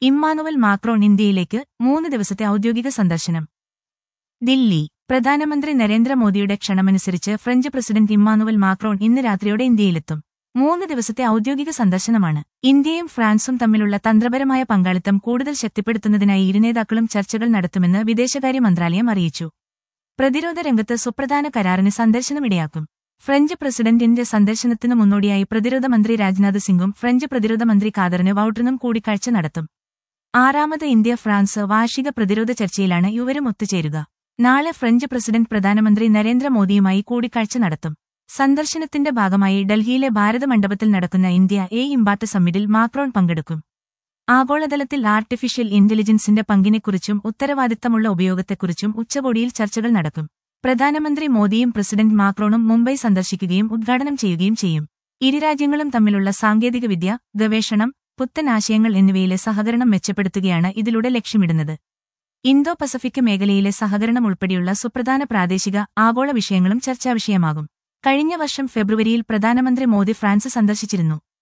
Emmanuel Macron ഇന്ത്യയിലേക്ക് മൂന്ന് ദിവസത്തെ ഔദ്യോഗിക സന്ദർശനം ദില്ലി പ്രധാനമന്ത്രി നരേന്ദ്രമോദിയുടെ ക്ഷണമനുസരിച്ച് ഫ്രഞ്ച് പ്രസിഡന്റ് ഇമ്മാനുവൽ മാക്രോൺ ഇന്ന് രാത്രിയോടെ ഇന്ത്യയിലെത്തും മൂന്ന് ദിവസത്തെ ഔദ്യോഗിക സന്ദർശനമാണ് ഇന്ത്യയും ഫ്രാൻസും തമ്മിലുള്ള തന്ത്രപരമായ പങ്കാളിത്തം കൂടുതൽ ശക്തിപ്പെടുത്തുന്നതിനായി ഇരുനേതാക്കളും ചർച്ചകൾ നടത്തുമെന്ന് വിദേശകാര്യ മന്ത്രാലയം അറിയിച്ചു പ്രതിരോധ രംഗത്ത് സുപ്രധാന കരാറിന് സന്ദർശനമിടയാക്കും ഫ്രഞ്ച് പ്രസിഡന്റിന്റെ സന്ദർശനത്തിനു മുന്നോടിയായി പ്രതിരോധ മന്ത്രി രാജ്നാഥ് സിംഗും ഫ്രഞ്ച് പ്രതിരോധ മന്ത്രി കാദറിന് വൌട്ടറിനും കൂടിക്കാഴ്ച നടത്തും ആറാമത് ഇന്ത്യ ഫ്രാൻസ് വാർഷിക പ്രതിരോധ ചർച്ചയിലാണ് ഇവരും ഒത്തുചേരുക നാളെ ഫ്രഞ്ച് പ്രസിഡന്റ് പ്രധാനമന്ത്രി നരേന്ദ്രമോദിയുമായി കൂടിക്കാഴ്ച നടത്തും സന്ദർശനത്തിന്റെ ഭാഗമായി ഡൽഹിയിലെ ഭാരത മണ്ഡപത്തിൽ നടക്കുന്ന ഇന്ത്യ എ ഇമ്പാർട്ട് സമ്മിറ്റിൽ മാക്രോൺ പങ്കെടുക്കും ആഗോളതലത്തിൽ ആർട്ടിഫിഷ്യൽ ഇന്റലിജൻസിന്റെ പങ്കിനെക്കുറിച്ചും ഉത്തരവാദിത്തമുള്ള ഉപയോഗത്തെക്കുറിച്ചും ഉച്ചകോടിയിൽ ചർച്ചകൾ നടക്കും പ്രധാനമന്ത്രി മോദിയും പ്രസിഡന്റ് മാക്രോണും മുംബൈ സന്ദർശിക്കുകയും ഉദ്ഘാടനം ചെയ്യുകയും ചെയ്യും ഇരു രാജ്യങ്ങളും തമ്മിലുള്ള സാങ്കേതികവിദ്യ ഗവേഷണം പുത്തൻ ആശയങ്ങൾ എന്നിവയിലെ സഹകരണം മെച്ചപ്പെടുത്തുകയാണ് ഇതിലൂടെ ലക്ഷ്യമിടുന്നത് ഇന്തോ പസഫിക് മേഖലയിലെ സഹകരണം ഉൾപ്പെടെയുള്ള സുപ്രധാന പ്രാദേശിക ആഗോള വിഷയങ്ങളും ചർച്ചാവിഷയമാകും കഴിഞ്ഞ വർഷം ഫെബ്രുവരിയിൽ പ്രധാനമന്ത്രി മോദി ഫ്രാൻസ് സന്ദർശിച്ചിരുന്നു